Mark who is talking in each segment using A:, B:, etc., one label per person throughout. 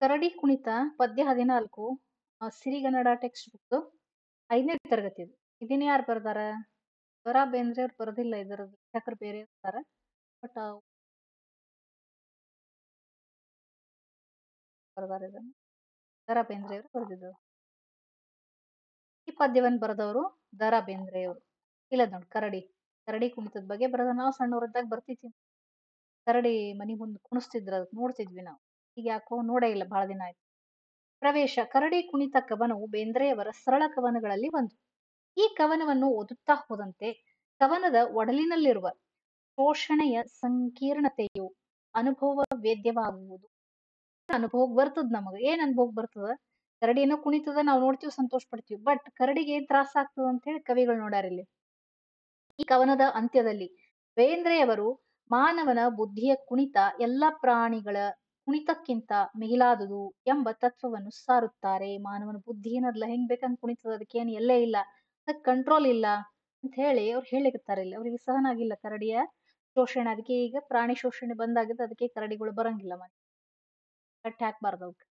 A: ಕರಡಿ ಕುಣಿತ ಪದ್ಯ ಹದಿನಾಲ್ಕು ಆ, ಸಿರಿಗನ್ನಡ ಟೆಕ್ಸ್ಟ್ ಬುಕ್ ಐದನೇ ತರಗತಿ ಇದು ಇದನ್ನ ಯಾರು ಬರ್ದಾರ ದ ರಾ ಬೇಂದ್ರೆ ಅವ್ರು ಬರೆದಿಲ್ಲ ಇದರ ಲೇಖಕರು ಬೇರೆ ಇರ್ತಾರ ಬಟ್ ಬರ್ದಾರ ಇದನ್ನ ದ ರಾ ಬೇಂದ್ರೆ ಅವರು ಬರೆದಿದ್ದು ಈ ಪದ್ಯವನ್ನು ಬರೆದವರು ದ ರಾ ಬೇಂದ್ರೆ ಅವರು ಇಲ್ಲ ನೋಡಿ ಕರಡಿ ಕರಡಿ ಕುಣಿತದ ಬಗ್ಗೆ ಬರೆದ ನಾವು ಸಣ್ಣವರಿದ್ದಾಗ ಬರ್ತಿದ್ವಿ ಕರಡಿ ಮನಿ ಮುಂದೆ ಕುಣಿಸ್ತಿದ್ರ ಅದಕ್ಕೆ ನೋಡ್ತಿದ್ವಿ ನಾವು ಈಗ ಯಾಕೋ ನೋಡೇ ಇಲ್ಲ ಬಹಳ ದಿನ ಆಯ್ತು ಪ್ರವೇಶ ಕರಡಿ ಕುಣಿತ ಕವನವು ಬೇಂದ್ರೆಯವರ ಸರಳ ಕವನಗಳಲ್ಲಿ ಒಂದು ಈ ಕವನವನ್ನು ಓದುತ್ತಾ ಹೋದಂತೆ ಕವನದ ಒಡಲಿನಲ್ಲಿರುವ ಶೋಷಣೆಯ ಸಂಕೀರ್ಣತೆಯು ಅನುಭವ ವೇದ್ಯವಾಗುವುದು ಅನುಭವಕ್ಕೆ ಬರ್ತದ ನಮಗ ಏನ್ ಅನುಭವ ಬರ್ತದ ಕರಡಿ ಏನೋ ಕುಣಿತದ ನಾವು ನೋಡ್ತೀವಿ ಸಂತೋಷ ಪಡ್ತೀವಿ ಬಟ್ ಕರಡಿಗೆ ಏನ್ ತ್ರಾಸ ಆಗ್ತದ ಅಂತ ಹೇಳಿ ಕವಿಗಳು ನೋಡ್ಯಾರ ಇಲ್ಲಿ ಈ ಕವನದ ಅಂತ್ಯದಲ್ಲಿ ಬೇಂದ್ರೆಯವರು ಮಾನವನ ಬುದ್ಧಿಯ ಕುಣಿತ ಎಲ್ಲ ಪ್ರಾಣಿಗಳ ಕುಣಿತಕ್ಕಿಂತ ಮಿಗಿಲಾದುದು ಎಂಬ ತತ್ವವನ್ನು ಸಾರುತ್ತಾರೆ ಮಾನವನ ಬುದ್ಧಿ ಏನದಲ್ಲ ಹೆಂಗ್ ಬೇಕಂಗ್ ಕುಣಿತದ ಅದಕ್ಕೇನು ಎಲ್ಲೇ ಇಲ್ಲ ಅದಕ್ಕೆ ಕಂಟ್ರೋಲ್ ಇಲ್ಲ ಅಂತ ಹೇಳಿ ಅವ್ರು ಹೇಳಿಕತ್ತಾರೆ ಇಲ್ಲಿ ಅವ್ರಿಗೆ ಸಹನ ಆಗಿಲ್ಲ ಕರಡಿಯ ಶೋಷಣೆ ಅದಕ್ಕೆ ಈಗ ಪ್ರಾಣಿ ಶೋಷಣೆ ಬಂದಾಗಿದೆ ಅದಕ್ಕೆ ಕರಡಿಗಳು ಬರಂಗಿಲ್ಲ ಮನೆ ಕಟ್ಟಿ ಹಾಕ್ಬಾರ್ದು ಅವಕ್ಕೆ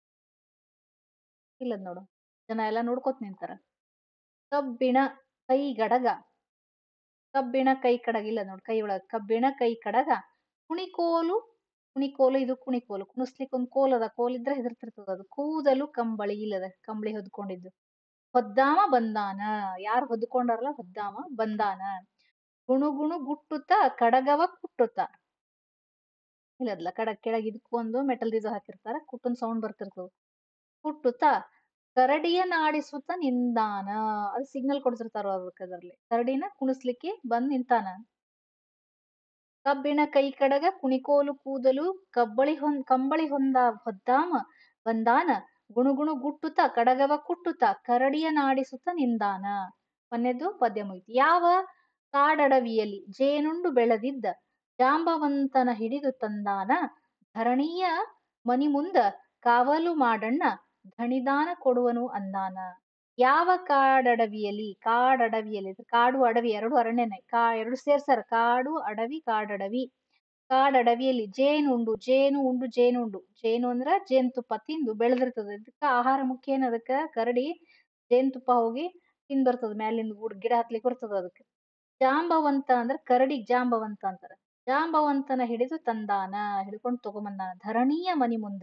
A: ಇಲ್ಲದ್ ನೋಡು ಜನ ಎಲ್ಲ ನೋಡ್ಕೊತ ನಿಂತಾರ ಕಬ್ಬಿಣ ಕೈ ಗಡಗ ಕಬ್ಬಿಣ ಕೈ ಕಡಗ ಇಲ್ಲ ನೋಡ್ ಕೈ ಒಳಗ ಕಬ್ಬಿಣ ಕೈ ಕಡಗ ಕುಣಿಕೋಲು ಕುಣಿಕೋಲು ಇದು ಕುಣಿಕೋಲು ಕುಣಿಸ್ಲಿಕ್ಕೆ ಒಂದ್ ಕೋಲ್ ಅದ ಕೋಲ್ ಇದ್ರೆ ಹೆದರ್ತಿರ್ತದ ಅದು ಕೂದಲು ಕಂಬಳಿ ಇಲ್ಲದ ಕಂಬಳಿ ಹೊದ್ಕೊಂಡಿದ್ದು ಹೊದ್ದಾಮ ಬಂದಾನ ಯಾರು ಹೊದ್ಕೊಂಡಾರಲ್ಲ ಹೊದ್ದಾಮ ಬಂದಾನ ಗುಣುಗುಣು ಗುಟ್ಟುತ್ತ ಕಡಗವ ಕುಟ್ಟುತ್ತ ಇಲ್ಲದಲ್ಲ ಕಡ ಕೆಳಗೆ ಇದಕ್ಕೊಂದು ಮೆಟಲ್ ಇದು ಹಾಕಿರ್ತಾರ ಕುಟ್ಟನ್ ಸೌಂಡ್ ಬರ್ತಿರ್ತದ ಕುಟ್ಟುತ್ತ ಕರಡಿಯ ನಾಡಿಸುತ್ತ ನಿಂದಾನ ಅದು ಸಿಗ್ನಲ್ ಕೊಡ್ತಿರ್ತಾರ ಅದಕ್ಕೆ ಅದರಲ್ಲಿ ಕರಡಿನ ಕುಣಿಸ್ಲಿಕ್ಕೆ ಬಂದ್ ನಿಂತಾನ ಕಬ್ಬಿಣ ಕೈ ಕಡಗ ಕುಣಿಕೋಲು ಕೂದಲು ಕಬ್ಬಳಿ ಹೊಂದ್ ಕಂಬಳಿ ಹೊಂದ ಹೊದ್ದಾಮ ಬಂದಾನ ಗುಣುಗುಣು ಗುಟ್ಟುತ್ತ ಕಡಗವ ಕುಟ್ಟುತ್ತ ಕರಡಿಯ ನಾಡಿಸುತ್ತ ನಿಂದಾನ ಕೊನೆದು ಪದ್ಯ ಮುಗಿತು ಯಾವ ಕಾಡಡವಿಯಲ್ಲಿ ಜೇನುಂಡು ಬೆಳೆದಿದ್ದ ಜಾಂಬವಂತನ ಹಿಡಿದು ತಂದಾನ ಧರಣಿಯ ಮನಿ ಮುಂದ ಕಾವಲು ಮಾಡಣ್ಣ ಧಣಿದಾನ ಕೊಡುವನು ಅಂದಾನ ಯಾವ ಕಾಡಡವಿಯಲ್ಲಿ ಕಾಡಡವಿಯಲ್ಲಿ ಕಾಡು ಅಡವಿ ಎರಡು ಅರಣ್ಯನೇ ಕಾ ಎರಡು ಸೇರ್ಸಾರ ಕಾಡು ಅಡವಿ ಕಾಡಡವಿ ಕಾಡಡವಿಯಲ್ಲಿ ಜೇನು ಉಂಡು ಜೇನು ಉಂಡು ಜೇನು ಉಂಡು ಜೇನು ಅಂದ್ರ ಜೇನುತುಪ್ಪ ತಿಂದು ಬೆಳೆದಿರ್ತದ ಇದಕ್ಕ ಆಹಾರ ಮುಖ್ಯ ಏನ್ ಅದಕ್ಕ ಕರಡಿ ಜೇನುತುಪ್ಪ ಹೋಗಿ ತಿಂದ್ ಬರ್ತದ ಮ್ಯಾಲಿಂದ ಗುಡ್ ಗಿಡ ಹತ್ಲಿಕ್ಕೆ ಬರ್ತದ ಅದಕ್ಕೆ ಜಾಂಬವಂತ ಅಂದ್ರ ಕರಡಿ ಜಾಂಬವಂತ ಅಂತಾರ ಜಾಂಬವಂತನ ಹಿಡಿದು ತಂದಾನ ಹಿಡ್ಕೊಂಡು ತಗೊಂಬಂದಾನ ಧರಣಿಯ ಮನಿ ಮುಂದ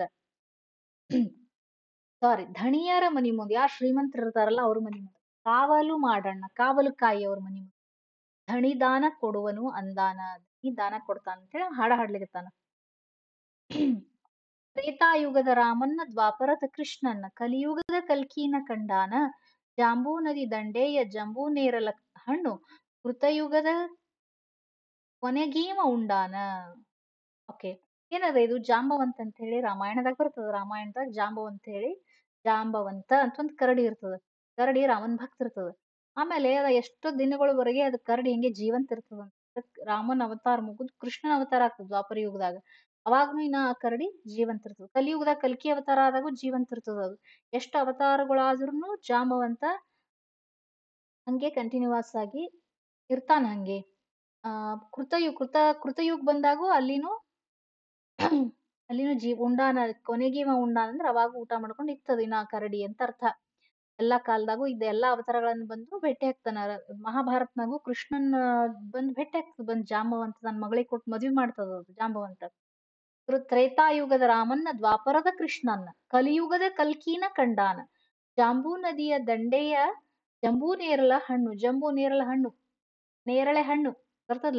A: ಸಾರಿ ಧಣಿಯರ ಮನಿ ಮುಂದೆ ಯಾರು ಶ್ರೀಮಂತರು ಇರ್ತಾರಲ್ಲ ಅವ್ರ ಮನಿ ಮುಂದೆ ಕಾವಲು ಮಾಡಣ್ಣ ಕಾವಲು ಕಾಯಿ ಅವ್ರ ಮನಿ ಮುಂದೆ ಧಣಿ ದಾನ ಕೊಡುವನು ಅಂದಾನ ಧಣಿ ದಾನ ಕೊಡ್ತಾನ ಅಂತೇಳಿ ಹಾಡ ಹಾಡ್ಲಿಕತ್ತಾನ ತ್ರೇತಾಯುಗದ ರಾಮನ್ನ ದ್ವಾಪರದ ಕೃಷ್ಣನ್ನ ಕಲಿಯುಗದ ಕಲ್ಕೀನ ಕಂಡಾನ ಜಾಂಬೂ ನದಿ ದಂಡೆಯ ಜಂಬೂ ನೇರಲ ಹಣ್ಣು ಕೃತಯುಗದ ಕೊನೆಗೀಮ ಉಂಡಾನ ಓಕೆ ಏನದ ಇದು ಜಾಂಬವಂತ ಅಂತ ಹೇಳಿ ರಾಮಾಯಣದಾಗ ಬರ್ತದ ರಾಮಾಯಣದಾಗ ಜಾಂಬವಂತ ಹೇಳಿ ಜಾಂಬವಂತ ಅಂತ ಒಂದ್ ಕರಡಿ ಇರ್ತದ ಕರಡಿ ರಾಮನ್ ಭಕ್ತ ಇರ್ತದ ಆಮೇಲೆ ಅದ ಎಷ್ಟೋ ದಿನಗಳವರೆಗೆ ಅದ ಕರಡಿ ಹಿಂಗೆ ಜೀವಂತ ಇರ್ತದ ರಾಮನ್ ಅವತಾರ ಮುಗಿದ್ ಕೃಷ್ಣನ ಅವತಾರ ಆಗ್ತದ ದ್ವಾಪರ ಯುಗದಾಗ ಅವಾಗ್ನು ಇನ್ನ ಆ ಕರಡಿ ಜೀವಂತ ಇರ್ತದ ಕಲಿಯುಗದಾಗ ಕಲ್ಕಿ ಅವತಾರ ಆದಾಗೂ ಜೀವಂತ ಇರ್ತದ ಅದು ಎಷ್ಟು ಅವತಾರಗಳಾದ್ರೂ ಜಾಂಬವಂತ ಹಂಗೆ ಕಂಟಿನ್ಯೂಸ್ ಆಗಿ ಇರ್ತಾನ ಹಂಗೆ ಆ ಕೃತಯು ಕೃತ ಕೃತಯುಗ್ ಬಂದಾಗೂ ಅಲ್ಲಿನೂ ಅಲ್ಲಿನೂ ಜೀ ಉಂಡಾನ ಕೊನೆಗೀವ ಉಂಡಾನ ಅಂದ್ರೆ ಅವಾಗ ಊಟ ಮಾಡ್ಕೊಂಡು ಇರ್ತದ ಇನ್ನ ಆ ಕರಡಿ ಅಂತ ಅರ್ಥ ಎಲ್ಲಾ ಕಾಲದಾಗೂ ಇದ್ದ ಎಲ್ಲಾ ಅವತಾರಗಳನ್ನ ಬಂದು ಭೇಟಿ ಆಗ್ತಾನ ಮಹಾಭಾರತ್ನಾಗೂ ಕೃಷ್ಣನ್ ಬಂದ್ ಭೇಟಿ ಆಗ್ತದ ಬಂದ್ ಜಾಂಬವಂತ ತನ್ನ ಮಗಳಿಗೆ ಕೊಟ್ಟು ಮದ್ವಿ ಮಾಡ್ತದ ಅದು ಜಾಂಬವಂತ ತ್ರೇತಾಯುಗದ ರಾಮನ್ನ ದ್ವಾಪರದ ಕೃಷ್ಣನ್ನ ಕಲಿಯುಗದ ಕಲ್ಕೀನ ಕಂಡಾನ ಜಾಂಬೂ ನದಿಯ ದಂಡೆಯ ಜಂಬೂ ನೇರಳ ಹಣ್ಣು ಜಂಬೂ ನೇರಳ ಹಣ್ಣು ನೇರಳೆ ಹಣ್ಣು ಬರ್ತದಲ್ಲ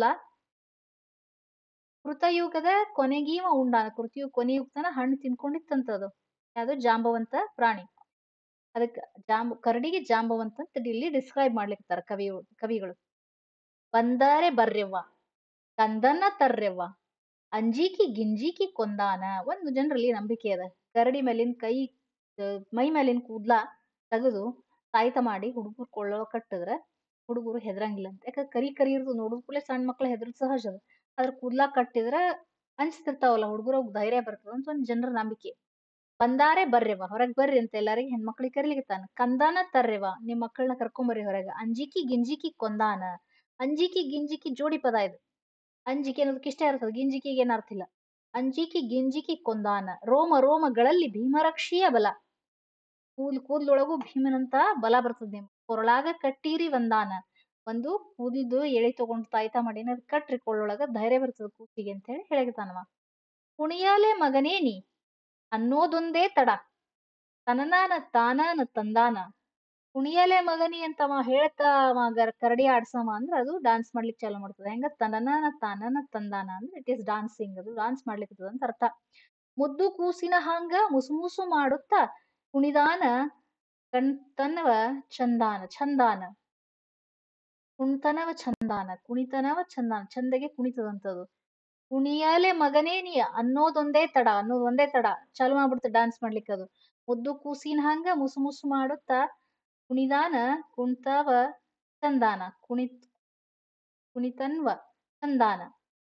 A: ಕೃತಯುಗದ ಕೊನೆಗೀವ ಉಂಡಾನ ಕೃತಿಯು ಕೊನೆಯುಕ್ತನ ಹಣ್ಣು ತಿನ್ಕೊಂಡಿತ್ತಂತದು ಯಾವ್ದು ಜಾಂಬವಂತ ಪ್ರಾಣಿ ಅದಕ್ಕೆ ಜಾಂಬ ಕರಡಿಗೆ ಜಾಂಬವಂತ ಅಂತ ಇಲ್ಲಿ ಡಿಸ್ಕ್ರೈಬ್ ಮಾಡ್ಲಿಕ್ತಾರ ಕವಿ ಕವಿಗಳು ಬಂದರೆ ಬರ್ರೆವ್ವ ಕಂದನ್ನ ತರ್ರೆವ್ವ ಅಂಜೀಕಿ ಗಿಂಜೀಕಿ ಕೊಂದಾನ ಒಂದು ಜನರಲ್ಲಿ ನಂಬಿಕೆ ಅದ ಕರಡಿ ಮೇಲಿನ ಕೈ ಮೈ ಮೇಲಿನ ಕೂದ್ಲ ತೆಗೆದು ತಾಯ್ತ ಮಾಡಿ ಹುಡುಗರು ಕೊಳ್ಳೋ ಕಟ್ಟಿದ್ರ ಹುಡುಗರು ಹೆದರಂಗಿಲ್ಲ ಅಂತ ಯಾಕಂದ್ರೆ ಕರಿ ಕರಿ ಇರ್ತದ ನೋಡಿದ ಕೂಡಲೇ ಸಣ್ಣ ಮಕ್ಳು ಹೆದ್ರ ಸಹಜ ಅದ ಅದ್ರ ಕೂದ್ಲ ಕಟ್ಟಿದ್ರ ಅನ್ಸ್ತಿರ್ತಾವಲ್ಲ ಹುಡುಗರು ಧೈರ್ಯ ಬರ್ತದ ಅಂತ ಒಂದ್ ಜನರ ನಂಬಿಕೆ ಬಂದಾರೆ ಬರ್ರೆವ ಹೊರಗ್ ಬರ್ರಿ ಅಂತ ಎಲ್ಲಾರಿಗೆ ಹೆಣ್ಮಕ್ಳಿಗೆ ಕರಿಲಿಕತ್ತಾನ ಕಂದಾನ ತರ್ರೆವ ನಿಮ್ ಮಕ್ಕಳನ್ನ ಕರ್ಕೊಂಬರ್ರಿ ಹೊರಗ ಅಂಜಿಕಿ ಗಿಂಜಿಕಿ ಕೊಂದಾನ ಅಂಜಿಕಿ ಗಿಂಜಿಕಿ ಜೋಡಿ ಪದ ಇದು ಅಂಜಿಕೆ ಅನ್ನೋದಕ್ಕೆ ಇಷ್ಟ ಇರ್ತದೆ ಗಿಂಜಿಕಿಗೆ ಏನ್ ಅರ್ಥ ಇಲ್ಲ ಅಂಜಿಕಿ ಗಿಂಜಿಕಿ ಕೊಂದಾನ ರೋಮ ರೋಮಗಳಲ್ಲಿ ಭೀಮರಕ್ಷಿಯ ಬಲ ಕೂದ್ಲು ಕೂದ್ಲೊಳಗೂ ಭೀಮನಂತ ಬಲ ಬರ್ತದ ನಿಮ್ ಕೊರಳಾಗ ಕಟ್ಟೀರಿ ಒಂದಾನ ಒಂದು ಕೂದಲ್ದು ಎಳಿ ತಗೊಂಡ್ ತಾಯ್ತ ಮಾಡಿನ ಅದ್ ಕಟ್ರಿ ಕೊಳ್ಳೊಳಗ ಧೈರ್ಯ ಬರ್ತದ ಕೂಸಿಗೆ ಅಂತ ಹೇಳಿ ಹೇಳಿತಾನವ ಕುಣಿಯಾಲೆ ಮಗನೇನಿ ಅನ್ನೋದೊಂದೇ ತಡ ತನನಾನ ತಾನಾನ ತಂದಾನ ಕುಣಿಯಲೆ ಮಗನಿ ಅಂತ ಅವ ಹೇಳ್ತಾ ಅವ ಗರ್- ಕರಡಿ ಆಡ್ಸವ ಅಂದ್ರ ಅದು ಡಾನ್ಸ್ ಮಾಡ್ಲಿಕ್ಕೆ ಚಾಲು ಮಾಡ್ತದ ಹೆಂಗ ತನನಾನ ತಾನನ ತಂದಾನ ಅಂದ್ರೆ ಇಟ್ ಈಸ್ ಡಾನ್ಸಿಂಗ್ ಅದು ಡಾನ್ಸ್ ಮಾಡ್ಲಿಕ್ಕೆ ಅಂತ ಅರ್ಥ ಮುದ್ದು ಕೂಸಿನ ಹಂಗ ಮುಸು ಮುಸು ಮಾಡುತ್ತಾ ಕುಣಿದಾನ ಕಣ್ತನವ ಚಂದಾನ ಚಂದಾನ ಕುಣ್ತನವ ಚಂದಾನ ಕುಣಿತನವ ಚಂದಾನ ಚಂದಗೆ ಕುಣಿತದಂತದು ಕುಣಿಯಲೆ ಮಗನೇ ನೀ ಅನ್ನೋದೊಂದೇ ತಡ ಅನ್ನೋದೊಂದೇ ತಡ ಚಾಲು ಮಾಡ್ಬಿಡ್ತ ಡಾನ್ಸ್ ಮಾಡ್ಲಿಕ್ಕೆ ಅದು ಮುದ್ದು ಕೂಸಿನ ಹಂಗ ಮುಸು ಮುಸು ಮಾಡುತ್ತಾ ಕುಣಿದಾನ ಕುಣ್ತವ ಚಂದಾನ ಕುಣಿತ್ ಕುಣಿತನ್ವ ಚಂದಾನ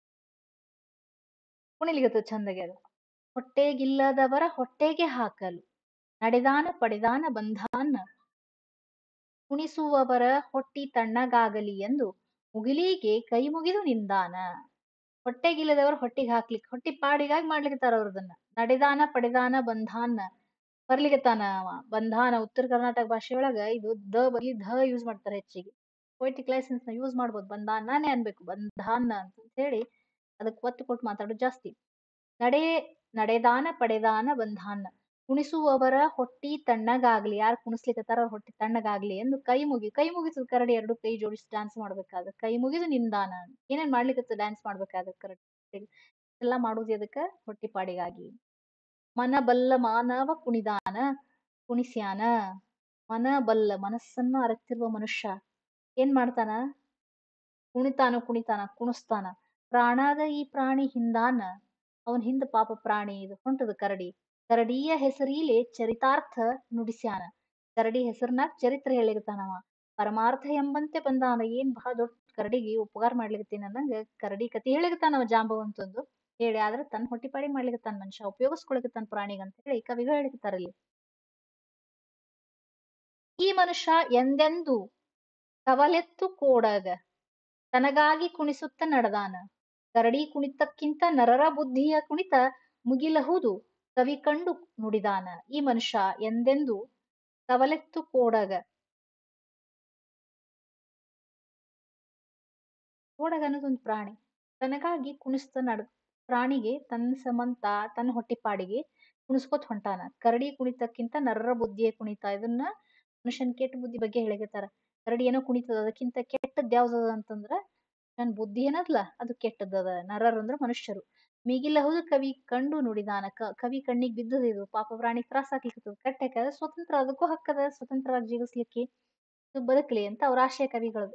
A: ಕುಣಿಲಿಗತ್ತ ಚಂದಗೆ ಅದು ಹೊಟ್ಟೆಗಿಲ್ಲದವರ ಹೊಟ್ಟೆಗೆ ಹಾಕಲು ನಡೆದಾನ ಪಡೆದಾನ ಬಂಧಾನ ಕುಣಿಸುವವರ ಹೊಟ್ಟಿ ತಣ್ಣಗಾಗಲಿ ಎಂದು ಮುಗಿಲಿಗೆ ಕೈ ಮುಗಿದು ನಿಂದಾನ ಹೊಟ್ಟೆಗಿಲ್ಲದವರು ಹೊಟ್ಟಿಗೆ ಹಾಕ್ಲಿಕ್ಕೆ ಹೊಟ್ಟಿ ಪಾಡಿಗಾಗಿ ಮಾಡ್ಲಿಕತ್ತಾರ ಅವ್ರದನ್ನ ನಡೆದಾನ ಪಡೆದಾನ ಬಂಧಾನ ಬರ್ಲಿಕತ್ತಾನ ಅವ ಬಂಧಾನ ಉತ್ತರ ಕರ್ನಾಟಕ ಭಾಷೆಯೊಳಗ ಇದು ದ ಬದಲಿ ಧ ಯೂಸ್ ಮಾಡ್ತಾರೆ ಹೆಚ್ಚಿಗೆ ಪೊಯಿಟಿಕ್ ಲೈಸೆನ್ಸ್ ನ ಯೂಸ್ ಮಾಡ್ಬೋದು ಬಂಧಾನಾನೇ ಅನ್ಬೇಕು ಬಂಧಾನ ಅಂತ ಹೇಳಿ ಅದಕ್ಕೆ ಒತ್ತು ಕೊಟ್ಟು ಮಾತಾಡೋದು ಜಾಸ್ತಿ ನಡೆ ನಡೆದಾನ ಪಡೆದಾನ ಬಂಧಾನ ಕುಣಿಸುವವರ ಹೊಟ್ಟಿ ತಣ್ಣಗಾಗ್ಲಿ ಯಾರು ಕುಣಿಸ್ಲಿಕತ್ತಾರ ಅವ್ರ ಹೊಟ್ಟಿ ತಣ್ಣಗಾಗ್ಲಿ ಎಂದು ಕೈ ಮುಗಿ ಕೈ ಮುಗಿಸು ಕರಡಿ ಎರಡು ಕೈ ಜೋಡಿಸಿ ಡ್ಯಾನ್ಸ್ ಮಾಡ್ಬೇಕಾದ ಕೈ ಮುಗಿದು ನಿಂದಾನ ಏನೇನ್ ಮಾಡ್ಲಿಕತ್ತ ಡ್ಯಾನ್ಸ್ ಮಾಡ್ಬೇಕಾದ ಕರಡಿ ಎಲ್ಲ ಮಾಡುದು ಅದಕ್ಕ ಹೊಟ್ಟಿ ಪಾಡಿಗಾಗಿ ಮನ ಬಲ್ಲ ಮಾನವ ಕುಣಿದಾನ ಕುಣಿಸ್ಯಾನ ಮನ ಬಲ್ಲ ಮನಸ್ಸನ್ನ ಅರತಿರುವ ಮನುಷ್ಯ ಏನ್ ಮಾಡ್ತಾನ ಕುಣಿತಾನ ಕುಣಿತಾನ ಕುಣಿಸ್ತಾನ ಪ್ರಾಣಾದ ಈ ಪ್ರಾಣಿ ಹಿಂದಾನ ಅವನ್ ಹಿಂದ ಪಾಪ ಪ್ರಾಣಿ ಇದು ಹೊಂಟದ ಕರಡಿ ಕರಡಿಯ ಹೆಸರೀಲೆ ಚರಿತಾರ್ಥ ನುಡಿಸ್ಯಾನ ಕರಡಿ ಹೆಸರ್ನಾಗ ಚರಿತ್ರೆ ಹೇಳಿಗತಾನವ ಪರಮಾರ್ಥ ಎಂಬಂತೆ ಬಂದಾನ ಏನ್ ಬಹಳ ದೊಡ್ಡ ಕರಡಿಗೆ ಉಪಕಾರ ಮಾಡ್ಲಿಕತ್ತೀನಿ ಅನ್ನಂಗ ಕರಡಿ ಕತಿ ಹೇಳಿಗತಾನವ ಜಾಂಬವಂತಂದು ಹೇಳಿ ಆದ್ರೆ ತನ್ನ ಹೊಟ್ಟಿಪಾಡಿ ಮಾಡ್ಲಿಕತ್ತಾನ ಮನುಷ್ಯ ಉಪಯೋಗಿಸ್ಕೊಳಕತ್ತಾನ ಪ್ರಾಣಿಗೆ ಅಂತ ಹೇಳಿ ಕವಿಗಳು ಹೇಳಿಕತ್ತಾರ ಇಲ್ಲಿ ಈ ಮನುಷ್ಯ ಎಂದೆಂದು ಕವಲೆತ್ತು ಕೋಡಗ ತನಗಾಗಿ ಕುಣಿಸುತ್ತ ನಡೆದಾನ ಕರಡಿ ಕುಣಿತಕ್ಕಿಂತ ನರರ ಬುದ್ಧಿಯ ಕುಣಿತ ಮುಗಿಲಹುದು ಕವಿ ಕಂಡು ನುಡಿದಾನ ಈ ಮನುಷ್ಯ ಎಂದೆಂದು ಕವಲೆತ್ತು ಕೋಡಗ ಕೋಡಗ ಅನ್ನೋದೊಂದು ಪ್ರಾಣಿ ತನಗಾಗಿ ಕುಣಿಸ್ತ ನಡ್ ಪ್ರಾಣಿಗೆ ತನ್ನ ಸಮಂತ ತನ್ನ ಹೊಟ್ಟಿಪಾಡಿಗೆ ಕುಣಿಸ್ಕೊತ್ ಹೊಂಟಾನ ಕರಡಿ ಕುಣಿತಕ್ಕಿಂತ ನರರ ಬುದ್ಧಿಯ ಕುಣಿತ ಇದನ್ನ ಮನುಷ್ಯನ್ ಕೆಟ್ಟ ಬುದ್ಧಿ ಬಗ್ಗೆ ಹೇಳಿಕತ್ತಾರ ಕರಡಿ ಏನೋ ಕುಣಿತದ ಅದಕ್ಕಿಂತ ಕೆಟ್ಟದ್ ಯಾವ್ದದ ಅಂತಂದ್ರ ನನ್ ಬುದ್ಧಿ ಏನದಲ್ಲ ಅದು ಕೆಟ್ಟದದ ನರರು ಅಂದ್ರ ಮನುಷ್ಯರು ಮಿಗಿಲಹುದು ಕವಿ ಕಂಡು ನುಡಿದಾನ ಕ ಕವಿ ಕಣ್ಣಿಗೆ ಬಿದ್ದದ ಇದು ಪಾಪ ಪ್ರಾಣಿ ತ್ರಾಸ ಆಗ್ಲಿಕ್ಕತ್ತದ ಕಟ್ಟಕ ಸ್ವತಂತ್ರ ಅದಕ್ಕೂ ಹಕ್ಕದ ಸ್ವತಂತ್ರವಾಗಿ ಜೀವಿಸ್ಲಿಕ್ಕೆ ಇದು ಬದುಕಲಿ ಅಂತ ಅವ್ರ ಆಶಯ ಕವಿಗಳದು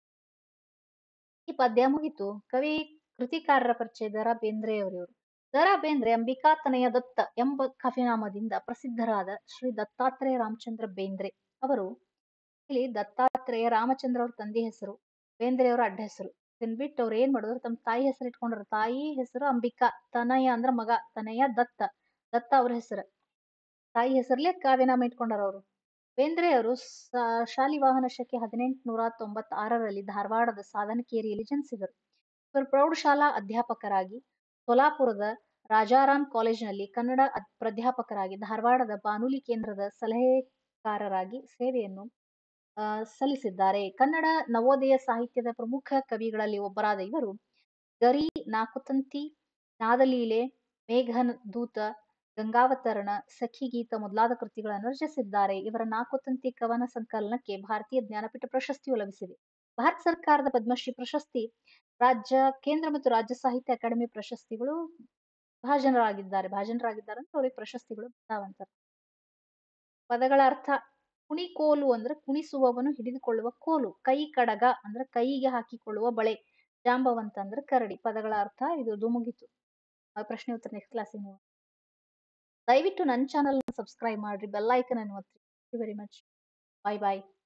A: ಈ ಪದ್ಯ ಮುಗಿತು ಕವಿ ಕೃತಿಕಾರರ ಪರಿಚಯ ದರಾ ಬೇಂದ್ರೆ ಅವರಿವರು ದರಾ ಬೇಂದ್ರೆ ಅಂಬಿಕಾತನಯ ದತ್ತ ಎಂಬ ಕವಿನಾಮದಿಂದ ಪ್ರಸಿದ್ಧರಾದ ಶ್ರೀ ದತ್ತಾತ್ರೇಯ ರಾಮಚಂದ್ರ ಬೇಂದ್ರೆ ಅವರು ಇಲ್ಲಿ ದತ್ತಾತ್ರೇಯ ರಾಮಚಂದ್ರ ಅವ್ರ ತಂದೆ ಹೆಸರು ಬೇಂದ್ರೆ ಅವರ ಅಡ್ಡ ಹೆಸರು ಇದನ್ ಬಿಟ್ಟು ಅವ್ರು ಏನ್ ಮಾಡಿದ್ರು ತಮ್ಮ ತಾಯಿ ಹೆಸರು ಇಟ್ಕೊಂಡ್ರು ತಾಯಿ ಹೆಸರು ಅಂಬಿಕಾ ತನಯ ಅಂದ್ರ ಮಗ ತನಯ ದತ್ತ ದತ್ತ ಅವ್ರ ಹೆಸರು ತಾಯಿ ಹೆಸರ್ಲೆ ಕಾವ್ಯನಾಮ ಇಟ್ಕೊಂಡಾರ ಅವರು ಬೇಂದ್ರೆ ಅವರು ಶಾಲಿವಾಹನ ಶಕೆ ಹದಿನೆಂಟುನೂರ ತೊಂಬತ್ತಾರರಲ್ಲಿ ಧಾರವಾಡದ ಸಾಧನಕೇರಿಯಲ್ಲಿ ಜನಿಸಿದರು ಇವರು ಪ್ರೌಢಶಾಲಾ ಅಧ್ಯಾಪಕರಾಗಿ ಸೋಲಾಪುರದ ರಾಜಾರಾಮ್ ಕಾಲೇಜಿನಲ್ಲಿ ಕನ್ನಡ ಅದ್- ಪ್ರಾಧ್ಯಾಪಕರಾಗಿ ಧಾರವಾಡದ ಬಾನುಲಿ ಕೇಂದ್ರದ ಸಲಹೆಗಾರರಾಗಿ ಸೇವೆಯನ್ನು ಆ, ಸಲ್ಲಿಸಿದ್ದಾರೆ ಕನ್ನಡ ನವೋದಯ ಸಾಹಿತ್ಯದ ಪ್ರಮುಖ ಕವಿಗಳಲ್ಲಿ ಒಬ್ಬರಾದ ಇವರು ಗರಿ ನಾಕುತಂತಿ ನಾದಲೀಲೆ ಮೇಘದೂತ ಗಂಗಾವತರಣ ಸಖಿಗೀತ ಮೊದಲಾದ ಕೃತಿಗಳನ್ನು ರಚಿಸಿದ್ದಾರೆ ಇವರ ನಾಕುತಂತಿ ಕವನ ಸಂಕಲನಕ್ಕೆ ಭಾರತೀಯ ಜ್ಞಾನಪೀಠ ಪ್ರಶಸ್ತಿಯು ಲಭಿಸಿದೆ ಭಾರತ ಸರ್ಕಾರದ ಪದ್ಮಶ್ರೀ ಪ್ರಶಸ್ತಿ ರಾಜ್ಯ ಕೇಂದ್ರ ಮತ್ತು ರಾಜ್ಯ ಸಾಹಿತ್ಯ ಅಕಾಡೆಮಿ ಪ್ರಶಸ್ತಿಗಳು ಭಾಜನರಾಗಿದ್ದಾರೆ ಭಾಜನರಾಗಿದ್ದಾರೆ ಅಂತ ಅವ್ರಿಗೆ ಪ್ರಶಸ್ತಿಗಳು ಬಂದಾವಂತ ಪದಗಳ ಅರ್ಥ ಕುಣಿಕೋಲು ಅಂದ್ರೆ ಕುಣಿಸುವವನು ಹಿಡಿದುಕೊಳ್ಳುವ ಕೋಲು ಕೈ ಕಡಗ ಅಂದ್ರೆ ಕೈಗೆ ಹಾಕಿಕೊಳ್ಳುವ ಬಳೆ ಜಾಂಬವಂತ ಅಂದ್ರೆ ಕರಡಿ ಪದಗಳ ಅರ್ಥ ಇದು ಮುಗೀತು ಆ ಪ್ರಶ್ನೆ ಉತ್ತರ ನೆಕ್ಸ್ಟ್ ಕ್ಲಾಸಿಗೆ ದಯವಿಟ್ಟು ನನ್ನ ಚಾನಲ್ ಸಬ್ಸ್ಕ್ರೈಬ್ ಮಾಡ್ರಿ ಬೆಲ್ ಐಕನ್ ಅನ್ನು ಒತ್ತಿ ವೆರಿ ಮಚ್ ಬಾಯ್ ಬಾಯ್